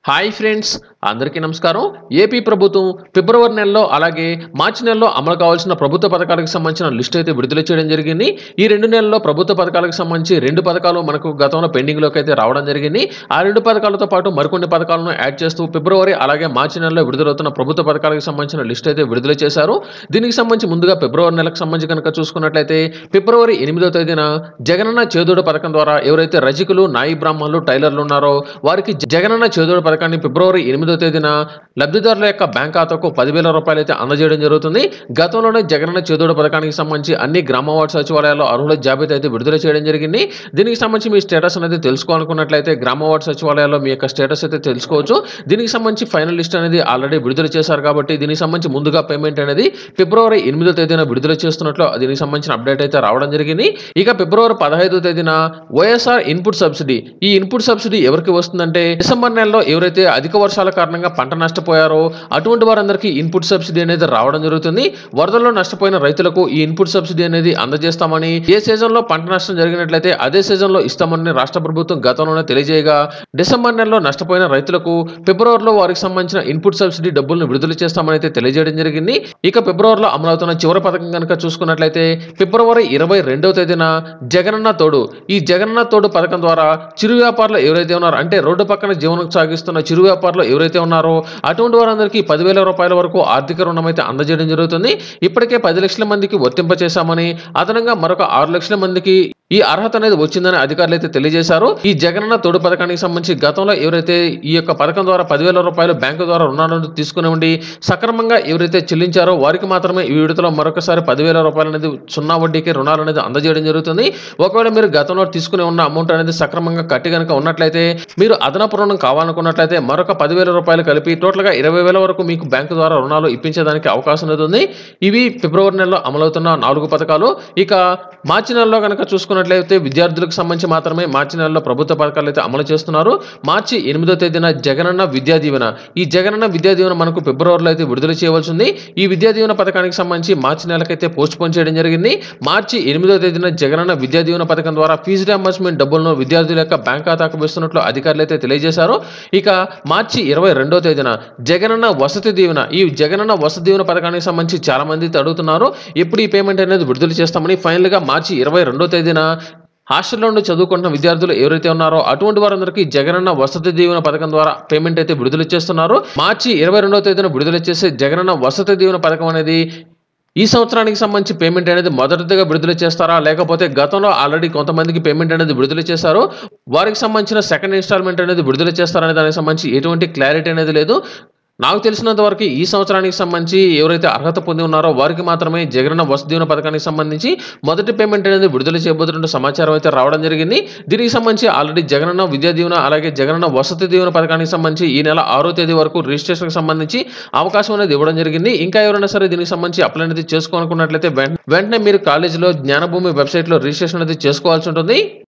hi friends అందరికీ నమస్కారం AP ప్రభుత్వం ఫిబ్రవరి నెలలో అలాగే మార్చి నెలలో అమలు కావాల్సిన ప్రభుత్వ పథకాలకు సంబంధించిన లిస్ట్ అయితే విడుదల చేయడం జరిగింది ఈ రెండు నెలల్లో ప్రభుత్వ పథకాలకు సంబంధించి రెండు పథకాలు మనకు గతంలో పెండింగ్లోకి అయితే రావడం జరిగింది ఆ రెండు పథకాలతో పాటు మరికొన్ని పథకాలను యాడ్ చేస్తూ ఫిబ్రవరి అలాగే మార్చి నెలలో విడుదలవుతున్న ప్రభుత్వ పథకాలకు సంబంధించిన లిస్ట్ అయితే విడుదల చేశారు దీనికి సంబంధించి ముందుగా ఫిబ్రవరి నెలకు సంబంధించి కనుక చూసుకున్నట్లయితే ఫిబ్రవరి ఎనిమిదో తేదీన జగనన్న చేదోడు పథకం ద్వారా ఎవరైతే రజకులు నాయి బ్రాహ్మణులు టైలర్లు ఉన్నారో వారికి జగనన్న చేదోడు పథకాన్ని ఫిబ్రవరి ఎనిమిదో తేదీన లబ్ధిదారుల యొక్క బ్యాంక్ ఖాతాకు పదివేల రూపాయలు అయితే అందజేయడం జరుగుతుంది గతంలోనే జగనన్న చేదోడు పథకానికి సంబంధించి అన్ని గ్రామ వార్డు సచివాలయాల్లో అర్హుల జాబితా అయితే విడుదల చేయడం జరిగింది దీనికి సంబంధించి మీ స్టేటస్ అనేది తెలుసుకోవాలనుకున్నట్లయితే గ్రామ వార్డు సచివాలయాల్లో మీ యొక్క స్టేటస్ అయితే తెలుసుకోవచ్చు దీనికి సంబంధించి ఫైనల్ లిస్ట్ అనేది ఆల్రెడీ విడుదల చేశారు కాబట్టి దీనికి సంబంధించి ముందుగా పేమెంట్ అనేది ఫిబ్రవరి ఎనిమిదో తేదీన విడుదల చేస్తున్నట్లు దీనికి సంబంధించిన అప్డేట్ అయితే రావడం జరిగింది ఇక ఫిబ్రవరి పదహైదో తేదీన వైఎస్ఆర్ ఇన్పుట్ సబ్సిడీ ఈ ఇన్పుట్ సబ్సిడీ ఎవరికి వస్తుందంటే డిసెంబర్ నెలలో ఎవరైతే అధిక వర్షాల కారణంగా పంట నష్టపోయారో అటువంటి వారందరికీ ఇన్పుట్ సబ్సిడీ అనేది రావడం జరుగుతుంది వరదల్లో నష్టపోయిన రైతులకు ఈ ఇన్పుట్ సబ్సిడీ అనేది అందజేస్తామని ఏ సీజన్ లో పంట నష్టం జరిగినట్లయితే అదే సీజన్ లో ఇస్తామని రాష్ట్ర ప్రభుత్వం గతంలోనే తెలియజేయగా డిసెంబర్ నెలలో నష్టపోయిన రైతులకు ఫిబ్రవరిలో వారికి సంబంధించిన ఇన్పుట్ సబ్సిడీ డబ్బులను విడుదల చేస్తామని అయితే తెలియజేయడం జరిగింది ఇక ఫిబ్రవరిలో అమలవుతున్న చివరి పథకం కనుక చూసుకున్నట్లయితే ఫిబ్రవరి ఇరవై రెండవ తేదీన జగనన్న తోడు ఈ జగనన్న తోడు పథకం ద్వారా చిరు వ్యాపారులు ఎవరైతే ఉన్నారో అంటే రోడ్డు పక్కన జీవనం సాగిస్తున్న చిరు వ్యాపారులు ఎవరైతే ఉన్నారో అటువంటి వారందరికీ పదివేల రూపాయల వరకు ఆర్థిక రుణం అయితే అందజేయడం జరుగుతుంది ఇప్పటికే పది లక్షల మందికి వర్తింపచేశామని అదనంగా మరొక ఆరు లక్షల మందికి ఈ అర్హత అనేది వచ్చిందని అధికారులు అయితే తెలియజేశారు ఈ జగనన్న తోడు పథకానికి సంబంధించి గతంలో ఎవరైతే ఈ యొక్క పథకం ద్వారా పదివేల రూపాయలు బ్యాంకు ద్వారా రుణాలను తీసుకుని ఉండి సక్రమంగా ఎవరైతే చెల్లించారో వారికి మాత్రమే ఈ విడతలో మరొకసారి పదివేల రూపాయలు అనేది సున్నా వడ్డీకి రుణాలు అనేది అందజేయడం జరుగుతుంది ఒకవేళ మీరు గతంలో తీసుకుని ఉన్న అమౌంట్ అనేది సక్రమంగా కట్టి కనుక ఉన్నట్లయితే మీరు అదనపు రుణం కావాలనుకున్నట్లయితే మరొక పదివేల రూపాయలు కలిపి టోటల్గా ఇరవై వేల వరకు మీకు బ్యాంకు ద్వారా రుణాలు ఇప్పించేదానికి అవకాశం అనేది ఉంది ఇవి ఫిబ్రవరి నెలలో అమలవుతున్న నాలుగు పథకాలు ఇక మార్చి నెలలో కనుక చూసుకున్నట్లయితే విద్యార్థులకు సంబంధించి మాత్రమే మార్చి నెలలో ప్రభుత్వ పథకాలు అయితే అమలు చేస్తున్నారు మార్చి ఎనిమిదో తేదీన జగనన్న విద్యా దీవెన ఈ జగనన్న విద్యా దీవెన మనకు ఫిబ్రవరిలో అయితే విడుదల చేయవలసి ఉంది ఈ విద్యా దీవెన పథకానికి సంబంధించి మార్చి నెలకైతే పోస్ట్ పోన్ చేయడం జరిగింది మార్చి ఎనిమిదో తేదీన జగనన్న విద్యా దీవెన పథకం ద్వారా ఫీజు రియంబర్స్మెంట్ డబ్బులను విద్యార్థుల యొక్క బ్యాంక్ ఖాతాకు వేస్తున్నట్లు అధికారులు అయితే తెలియజేశారు ఇక మార్చి ఇరవై రెండో తేదీన జగనన్న వసతి దీవెన ఈ జగనన్న వసతి దీవెన పథకానికి సంబంధించి చాలా మంది అయితే అడుగుతున్నారు ఎప్పుడు ఈ పేమెంట్ అనేది విడుదల చేస్తామని ఫైనల్ గా మార్చి ఇరవై రెండో తేదీన హాస్టల్లో ఉండి చదువుకుంటున్న విద్యార్థులు ఎవరైతే ఉన్నారో అటువంటి వారందరికీ జగనన్న వసతి దీవెన పథకం ద్వారా పేమెంట్ అయితే విడుదల చేస్తున్నారు మార్చి ఇరవై రెండవ తేదీన విడుదల చేసే జగనన్న వసతి దీవెన పథకం అనేది ఈ సంవత్సరానికి సంబంధించి పేమెంట్ అనేది మొదటిగా విడుదల చేస్తారా లేకపోతే గతంలో ఆల్రెడీ కొంతమందికి పేమెంట్ అనేది విడుదల చేశారు వారికి సంబంధించిన సెకండ్ ఇన్స్టాల్మెంట్ అనేది విడుదల చేస్తారనే దానికి సంబంధించి ఎటువంటి క్లారిటీ అనేది లేదు నాకు తెలిసినంత వరకు ఈ సంవత్సరానికి సంబంధించి ఎవరైతే అర్హత పొంది ఉన్నారో వారికి మాత్రమే జగనన్న వసతి దీవెన పథకానికి సంబంధించి మొదటి పేమెంట్ అనేది విడుదల చేయబోతున్న సమాచారం అయితే రావడం జరిగింది దీనికి సంబంధించి ఆల్రెడీ జగనన్న విద్యా దీవెన అలాగే జగనన్న వసతి దీవెన పథకానికి సంబంధించి ఈ నెల ఆరో తేదీ వరకు రిజిస్ట్రేషన్కి సంబంధించి అవకాశం అనేది ఇవ్వడం జరిగింది ఇంకా ఎవరైనా సరే దీనికి సంబంధించి అప్లై అనేది చేసుకోవాలనుకున్నట్లయితే వెంట- వెంటనే మీరు కాలేజీలో జ్ఞానభూమి వెబ్సైట్లో రిజిస్ట్రేషన్ అనేది చేసుకోవాల్సి ఉంటుంది